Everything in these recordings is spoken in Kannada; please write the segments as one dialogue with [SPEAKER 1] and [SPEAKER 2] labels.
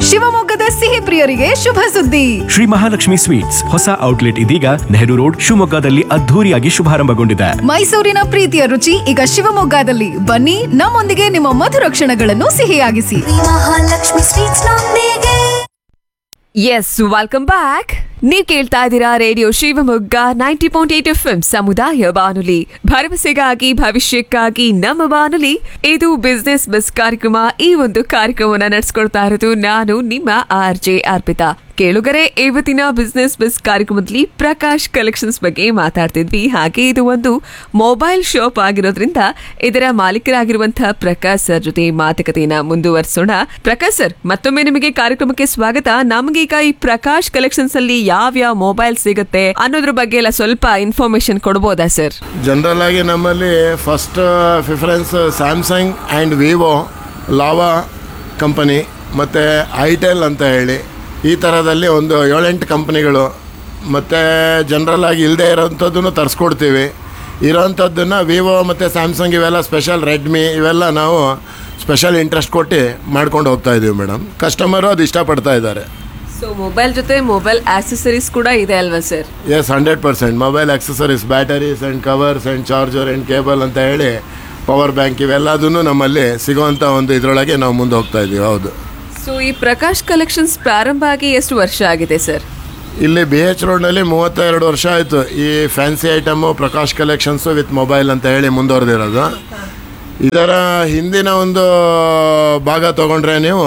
[SPEAKER 1] ಶಿವಮೊಗ್ಗದ ಸಿಹಿ ಪ್ರಿಯರಿಗೆ ಶುಭ ಸುದ್ದಿ
[SPEAKER 2] ಶ್ರೀ ಮಹಾಲಕ್ಷ್ಮಿ ಸ್ವೀಟ್ಸ್ ಹೊಸ ಔಟ್ಲೆಟ್ ಇದೀಗ ನೆಹರು ರೋಡ್ ಶಿವಮೊಗ್ಗದಲ್ಲಿ ಅದ್ಧೂರಿಯಾಗಿ ಶುಭಾರಂಭಗೊಂಡಿದೆ
[SPEAKER 1] ಮೈಸೂರಿನ ಪ್ರೀತಿಯ ರುಚಿ ಈಗ ಶಿವಮೊಗ್ಗದಲ್ಲಿ ಬನ್ನಿ ನಮ್ಮೊಂದಿಗೆ ನಿಮ್ಮ ಮಧುರ ಕ್ಷಣಗಳನ್ನು ಸಿಹಿಯಾಗಿಸಿ
[SPEAKER 3] ಮಹಾಲಕ್ಷ್ಮಿ ಸ್ವೀಟ್ಸ್ ನೊಂದಿಗೆ
[SPEAKER 4] ಎಸ್ ವೆಲ್ಕಮ್ ಬ್ಯಾಕ್ ನೀವ್ ಕೇಳ್ತಾ ಇದ್ದೀರಾ radio Shivamogga ninety point eight F M ಸಮುದಾಯ ಬಾನುಲಿ ಭರವಸೆಗಾಗಿ ಭವಿಷ್ಯಕ್ಕಾಗಿ ನಮ್ಮ ಬಾನುಲಿ ಇದು ಬಿಸ್ನೆಸ್ ಬಸ್ ಕಾರ್ಯಕ್ರಮ ಈ ಒಂದು ಕಾರ್ಯಕ್ರಮವನ್ನ ನಡೆಸ್ಕೊಳ್ತಾ ಇರೋದು ನಾನು ನಿಮ್ಮ ಆರ್ ಜೆ ಅರ್ಪಿತಾ ಕೇಳುಗರೆ ಇವತ್ತಿನ ಬಿಸ್ನೆಸ್ ಬಸ್ ಕಾರ್ಯಕ್ರಮದಲ್ಲಿ ಪ್ರಕಾಶ್ ಕಲೆಕ್ಷನ್ಸ್ ಬಗ್ಗೆ ಮಾತಾಡ್ತಿದ್ವಿ ಹಾಗೆ ಇದು ಒಂದು ಮೊಬೈಲ್ ಶಾಪ್ ಆಗಿರೋದ್ರಿಂದ ಇದರ ಮಾಲೀಕರಾಗಿರುವಂತಹ ಪ್ರಕಾಶ್ ಸರ್ ಜೊತೆ ಮಾತುಕತೆಯನ್ನ ಮುಂದುವರಿಸೋಣ ಪ್ರಕಾಶ್ ಸರ್ ಮತ್ತೊಮ್ಮೆ ನಿಮಗೆ ಕಾರ್ಯಕ್ರಮಕ್ಕೆ ಸ್ವಾಗತ ನಮಗೀಗ ಈ ಪ್ರಕಾಶ್ ಕಲೆಕ್ಷನ್ಸ್ ಅಲ್ಲಿ ಯಾವ್ಯಾವ ಮೊಬೈಲ್ ಸಿಗುತ್ತೆ ಅನ್ನೋದ್ರ ಬಗ್ಗೆ ಎಲ್ಲ ಸ್ವಲ್ಪ ಇನ್ಫಾರ್ಮೇಶನ್ ಕೊಡ್ಬೋದಾ ಸರ್
[SPEAKER 5] ಜನರಲ್ ಆಗಿ ನಮ್ಮಲ್ಲಿ first preference Samsung and Vivo Lava company ಮತ್ತು ಐಟೆಲ್ ಅಂತ ಹೇಳಿ ಈ ಥರದಲ್ಲಿ ಒಂದು ಏಳೆಂಟು ಕಂಪ್ನಿಗಳು ಮತ್ತು ಜನರಲ್ ಆಗಿ ಇಲ್ಲದೆ ಇರೋವಂಥದ್ದನ್ನು ತರಿಸ್ಕೊಡ್ತೀವಿ ಇರೋವಂಥದ್ದನ್ನು ವಿವೋ ಮತ್ತು ಸ್ಯಾಮ್ಸಂಗ್ ಇವೆಲ್ಲ ಸ್ಪೆಷಲ್ ರೆಡ್ಮಿ ಇವೆಲ್ಲ ನಾವು ಸ್ಪೆಷಲ್ ಇಂಟ್ರೆಸ್ಟ್ ಕೊಟ್ಟು ಮಾಡ್ಕೊಂಡು ಹೋಗ್ತಾ ಇದ್ದೀವಿ ಮೇಡಮ್ ಕಸ್ಟಮರು ಅದು ಇಷ್ಟಪಡ್ತಾ ಇದ್ದಾರೆ
[SPEAKER 4] ಸೊ ಮೊಬೈಲ್ ಜೊತೆ ಮೊಬೈಲ್ ಆಕ್ಸೆಸರೀಸ್ ಕೂಡ ಇದೆ ಅಲ್ವಾ sir
[SPEAKER 5] yes hundred percent mobile accessories batteries and covers and charger and cable ಅಂತ ಹೇಳಿ ಪವರ್ ಬ್ಯಾಂಕ್ ಇವೆಲ್ಲದನ್ನು ನಮ್ಮಲ್ಲಿ ಸಿಗುವಂಥ ಒಂದು ಇದರೊಳಗೆ ನಾವು ಮುಂದೆ ಹೋಗ್ತಾ ಇದ್ದೀವಿ ಹೌದು
[SPEAKER 4] ಸೊ ಈ ಪ್ರಕಾಶ್ ಕಲೆಕ್ಷನ್ಸ್ ಪ್ರಾರಂಭ ಆಗಿ ಎಷ್ಟು ವರ್ಷ ಆಗಿದೆ ಸರ್
[SPEAKER 5] ಇಲ್ಲಿ ಬಿ ಎಚ್ ರೋಡ್ನಲ್ಲಿ ಮೂವತ್ತೆರಡು ವರ್ಷ ಆಯಿತು ಈ fancy item Prakash collections with mobile ಅಂತ ಹೇಳಿ ಮುಂದುವರೆದಿರೋದು ಇದರ ಹಿಂದಿನ ಒಂದು ಭಾಗ ತೊಗೊಂಡ್ರೆ ನೀವು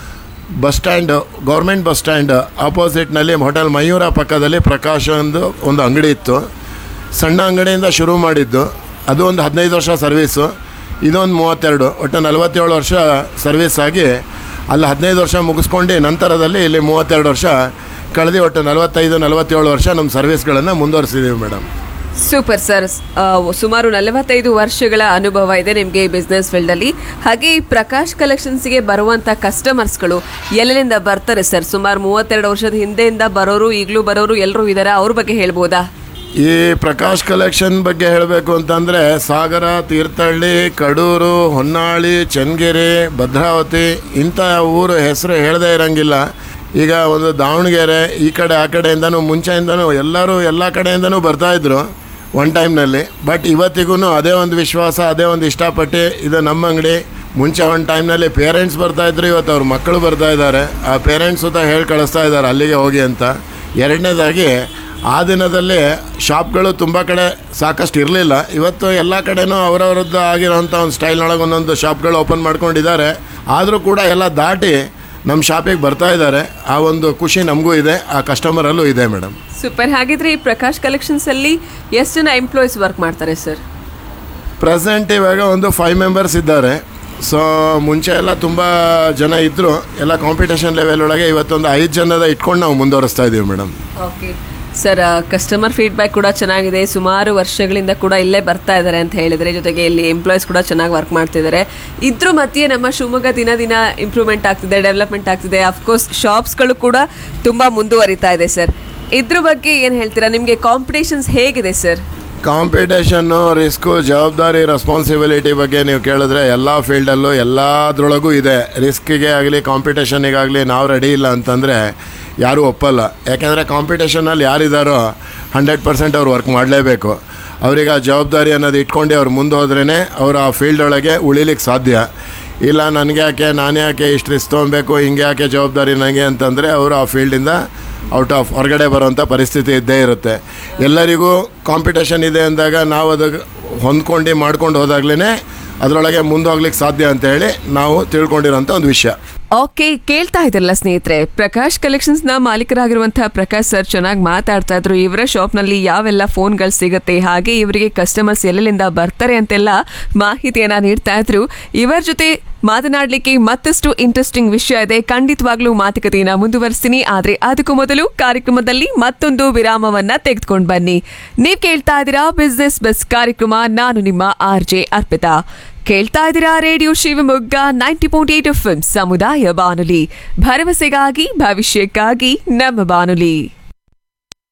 [SPEAKER 5] bus stand government bus stand ಆಪೋಸಿಟ್ನಲ್ಲಿ ಹೋಟೆಲ್ ಮಯೂರ ಪಕ್ಕದಲ್ಲಿ ಪ್ರಕಾಶ್ ಒಂದು ಒಂದು ಅಂಗಡಿ ಇತ್ತು ಸಣ್ಣ ಅಂಗಡಿಯಿಂದ ಶುರು ಮಾಡಿದ್ದು ಅದು ಒಂದು ಹದಿನೈದು ವರ್ಷ ಸರ್ವೀಸು ಇದೊಂದು ಮೂವತ್ತೆರಡು ಒಟ್ಟು ನಲವತ್ತೇಳು ವರ್ಷ ಸರ್ವೀಸ್ ಆಗಿ ಅಲ್ಲಿ ಹದಿನೈದು ವರ್ಷ ಮುಗಿಸ್ಕೊಂಡು ನಂತರದಲ್ಲಿ ಇಲ್ಲಿ ಮೂವತ್ತೆರಡು ವರ್ಷ ಕಳೆದು ಒಟ್ಟು ನಲವತ್ತೈದು ನಲವತ್ತೇಳು ವರ್ಷ ನಮ್ಮ ಸರ್ವೀಸ್ಗಳನ್ನು ಮುಂದುವರಿಸಿದ್ದೀವಿ ಮೇಡಮ್
[SPEAKER 4] ಸೂಪರ್ ಸರ್ ಸುಮಾರು ನಲವತ್ತೈದು ವರ್ಷಗಳ ಅನುಭವ ಇದೆ ನಿಮಗೆ ಈ ಬಿಸ್ನೆಸ್ ಫೀಲ್ಡಲ್ಲಿ ಹಾಗೆ ಈ ಪ್ರಕಾಶ್ ಕಲೆಕ್ಷನ್ಸ್ಗೆ ಬರುವಂಥ ಕಸ್ಟಮರ್ಸ್ಗಳು ಎಲ್ಲೆಲ್ಲಿಂದ ಬರ್ತಾರೆ ಸರ್ ಸುಮಾರು ಮೂವತ್ತೆರಡು ವರ್ಷದ ಹಿಂದೆಯಿಂದ ಬರೋರು ಈಗಲೂ ಬರೋರು ಎಲ್ಲರೂ ಇದ್ದಾರೆ ಅವ್ರ ಬಗ್ಗೆ ಹೇಳ್ಬೋದಾ
[SPEAKER 5] ಈ ಪ್ರಕಾಶ್ ಕಲೆಕ್ಷನ್ ಬಗ್ಗೆ ಹೇಳಬೇಕು ಅಂತಂದರೆ ಸಾಗರ ತೀರ್ಥಹಳ್ಳಿ ಕಡೂರು ಹೊನ್ನಾಳಿ ಚನ್ನಗಿರಿ ಭದ್ರಾವತಿ ಇಂಥ ಊರು ಹೆಸರು ಹೇಳದೇ ಇರೋಂಗಿಲ್ಲ ಈಗ ಒಂದು ದಾವಣಗೆರೆ ಈ ಕಡೆ ಆ ಕಡೆಯಿಂದನೂ ಮುಂಚೆಯಿಂದನೂ ಎಲ್ಲರೂ ಎಲ್ಲ ಕಡೆಯಿಂದನೂ ಬರ್ತಾಯಿದ್ರು ಒನ್ ಟೈಮ್ನಲ್ಲಿ ಬಟ್ ಇವತ್ತಿಗೂ ಅದೇ ಒಂದು ವಿಶ್ವಾಸ ಅದೇ ಒಂದು ಇಷ್ಟಪಟ್ಟು ಇದು ನಮ್ಮ ಅಂಗಡಿ ಮುಂಚೆ ಒಂದು ಟೈಮ್ನಲ್ಲಿ ಪೇರೆಂಟ್ಸ್ ಬರ್ತಾಯಿದ್ರು ಇವತ್ತು ಅವ್ರ ಮಕ್ಕಳು ಬರ್ತಾ ಇದ್ದಾರೆ ಆ ಪೇರೆಂಟ್ಸ್ ಸುತ್ತ ಹೇಳಿ ಕಳಿಸ್ತಾ ಇದ್ದಾರೆ ಅಲ್ಲಿಗೆ ಹೋಗಿ ಅಂತ ಎರಡನೇದಾಗಿ ಆ ದಿನದಲ್ಲಿ ಶಾಪ್ಗಳು ತುಂಬ ಕಡೆ ಸಾಕಷ್ಟು ಇರಲಿಲ್ಲ ಇವತ್ತು ಎಲ್ಲ ಕಡೆನೂ ಅವರವರದ್ದು ಆಗಿರೋಂಥ ಒಂದು ಸ್ಟೈಲ್ನೊಳಗೆ ಒಂದೊಂದು ಶಾಪ್ಗಳು ಓಪನ್ ಮಾಡ್ಕೊಂಡಿದ್ದಾರೆ ಆದರೂ ಕೂಡ ಎಲ್ಲ ದಾಟಿ ನಮ್ಮ ಶಾಪಿಗೆ ಬರ್ತಾ ಇದ್ದಾರೆ ಆ ಒಂದು ಖುಷಿ ನಮಗೂ ಇದೆ ಆ ಕಸ್ಟಮರಲ್ಲೂ ಇದೆ ಮೇಡಮ್
[SPEAKER 4] ಸೂಪರ್ ಹಾಗಿದ್ರೆ ಈ ಪ್ರಕಾಶ್ ಕಲೆಕ್ಷನ್ಸ್ ಅಲ್ಲಿ ಎಷ್ಟು ಜನ ಎಂಪ್ಲಾಯೀಸ್ ವರ್ಕ್ ಮಾಡ್ತಾರೆ ಸರ್
[SPEAKER 5] ಪ್ರೆಸೆಂಟ್ ಇವಾಗ ಒಂದು ಫೈವ್ ಮೆಂಬರ್ಸ್ ಇದ್ದಾರೆ ಸೊ ಮುಂಚೆ ಎಲ್ಲ ತುಂಬ ಜನ ಇದ್ದರು ಎಲ್ಲ ಕಾಂಪಿಟೇಷನ್ ಲೆವೆಲ್ ಒಳಗೆ ಇವತ್ತೊಂದು ಐದು ಜನದ ಇಟ್ಕೊಂಡು ನಾವು ಮುಂದುವರಿಸ್ತಾ ಇದ್ದೀವಿ madam
[SPEAKER 4] okay sir customer feedback ಕೂಡ ಚೆನ್ನಾಗಿದೆ ಸುಮಾರು ವರ್ಷಗಳಿಂದ ಕೂಡ ಇಲ್ಲೇ ಬರ್ತಾ ಇದ್ದಾರೆ ಅಂತ ಹೇಳಿದರೆ ಜೊತೆಗೆ ಇಲ್ಲಿ ಎಂಪ್ಲಾಯೀಸ್ ಕೂಡ ಚೆನ್ನಾಗಿ ವರ್ಕ್ ಮಾಡ್ತಿದ್ದಾರೆ ಇದ್ರ ಮಧ್ಯೆ ನಮ್ಮ ಶಿವಮೊಗ್ಗ ದಿನ ದಿನ ಇಂಪ್ರೂವ್ಮೆಂಟ್ ಆಗ್ತಿದೆ ಡೆವಲಪ್ಮೆಂಟ್ ಆಗ್ತಿದೆ ಅಫ್ಕೋರ್ಸ್ ಶಾಪ್ಸ್ಗಳು ಕೂಡ ತುಂಬ ಮುಂದುವರಿತಾ ಇದೆ ಸರ್ ಇದ್ರ ಬಗ್ಗೆ ಏನು ಹೇಳ್ತೀರಾ ನಿಮಗೆ ಕಾಂಪಿಟೇಷನ್ಸ್ ಹೇಗಿದೆ ಸರ್
[SPEAKER 5] ಕಾಂಪಿಟೇಷನ್ನು ರಿಸ್ಕು ಜವಾಬ್ದಾರಿ ರೆಸ್ಪಾನ್ಸಿಬಿಲಿಟಿ ಬಗ್ಗೆ ನೀವು ಕೇಳಿದ್ರೆ ಎಲ್ಲ ಫೀಲ್ಡಲ್ಲೂ ಎಲ್ಲದ್ರೊಳಗೂ ಇದೆ ರಿಸ್ಕಿಗೆ ಆಗಲಿ ಕಾಂಪಿಟೇಷನಿಗಾಗಲಿ ನಾವು ರೆಡಿ ಇಲ್ಲ ಅಂತಂದರೆ ಯಾರೂ ಒಪ್ಪಲ್ಲ ಯಾಕೆಂದರೆ ಕಾಂಪಿಟೇಷನಲ್ಲಿ ಯಾರಿದ್ದಾರೋ ಹಂಡ್ರೆಡ್ ಪರ್ಸೆಂಟ್ ಅವ್ರು ವರ್ಕ್ ಮಾಡಲೇಬೇಕು ಅವ್ರಿಗೆ ಆ ಜವಾಬ್ದಾರಿ ಅನ್ನೋದು ಇಟ್ಕೊಂಡು ಅವ್ರು ಮುಂದೆ ಹೋದ್ರೇ ಅವರು ಆ ಫೀಲ್ಡ್ ಒಳಗೆ ಉಳಿಲಿಕ್ಕೆ ಸಾಧ್ಯ ಇಲ್ಲ ನನಗೆ ಯಾಕೆ ನಾನು ಯಾಕೆ ಇಷ್ಟು ರಿಸ್ಕ್ ತೊಗೊಬೇಕು ಹಿಂಗೆ ಯಾಕೆ ಜವಾಬ್ದಾರಿ ನನಗೆ ಅಂತಂದರೆ ಅವರು ಆ ಫೀಲ್ಡಿಂದ ಔಟ್ ಆಫ್ ಹೊರಗಡೆ ಬರುವಂಥ ಪರಿಸ್ಥಿತಿ ಇದ್ದೇ ಇರುತ್ತೆ ಎಲ್ಲರಿಗೂ ಕಾಂಪಿಟೇಷನ್ ಇದೆ ಅಂದಾಗ ನಾವು ಅದಕ್ಕೆ ಹೊಂದ್ಕೊಂಡು ಮಾಡ್ಕೊಂಡು ಹೋದಾಗ್ಲೇ ಅದರೊಳಗೆ ಮುಂದೆ ಹೋಗ್ಲಿಕ್ಕೆ ಸಾಧ್ಯ ಅಂತ ಹೇಳಿ ನಾವು ತಿಳ್ಕೊಂಡಿರೋಂಥ ಒಂದು ವಿಷಯ
[SPEAKER 4] ಓಕೆ ಕೇಳ್ತಾ ಇದ್ರಲ್ಲ ಸ್ನೇಹಿತರೆ ಪ್ರಕಾಶ್ ಕಲೆಕ್ಷನ್ಸ್ ನ ಮಾಲೀಕರಾಗಿರುವಂತಹ ಪ್ರಕಾಶ್ ಸರ್ ಚೆನ್ನಾಗಿ ಮಾತಾಡ್ತಾ ಇದ್ರು ಇವರ ಶಾಪ್ ನಲ್ಲಿ ಯಾವೆಲ್ಲ ಫೋನ್ಗಳು ಸಿಗುತ್ತೆ ಹಾಗೆ ಇವರಿಗೆ ಕಸ್ಟಮರ್ಸ್ ಎಲ್ಲೆಲ್ಲಿಂದ ಬರ್ತಾರೆ ಅಂತೆಲ್ಲ ಮಾಹಿತಿಯನ್ನ ನೀಡ್ತಾ ಇದ್ರು ಇವರ ಜೊತೆ ಮಾತನಾಡ್ಲಿಕ್ಕೆ ಮತ್ತಷ್ಟು ಇಂಟ್ರೆಸ್ಟಿಂಗ್ ವಿಷಯ ಇದೆ ಖಂಡಿತವಾಗ್ಲೂ ಮಾತುಕತೆಯನ್ನ ಮುಂದುವರಿಸ್ತೀನಿ ಆದ್ರೆ ಅದಕ್ಕೂ ಮೊದಲು ಕಾರ್ಯಕ್ರಮದಲ್ಲಿ ಮತ್ತೊಂದು ವಿರಾಮವನ್ನ ತೆಗೆದುಕೊಂಡು ಬನ್ನಿ ನೀವ್ ಕೇಳ್ತಾ ಇದ್ದೀರಾ ಬಿಸ್ನೆಸ್ ಬಸ್ ಕಾರ್ಯಕ್ರಮ ನಾನು ನಿಮ್ಮ ಆರ್ ಜೆ ಅರ್ಪಿತಾ ಕೇಳ್ತಾ ಇದ್ದೀರಾ radio Shivamogga ninety point eight F ಸಮುದಾಯ ಬಾನುಲಿ ಭರವಸೆಗಾಗಿ ಭವಿಷ್ಯಕ್ಕಾಗಿ ನಮ್ಮ ಬಾನುಲಿ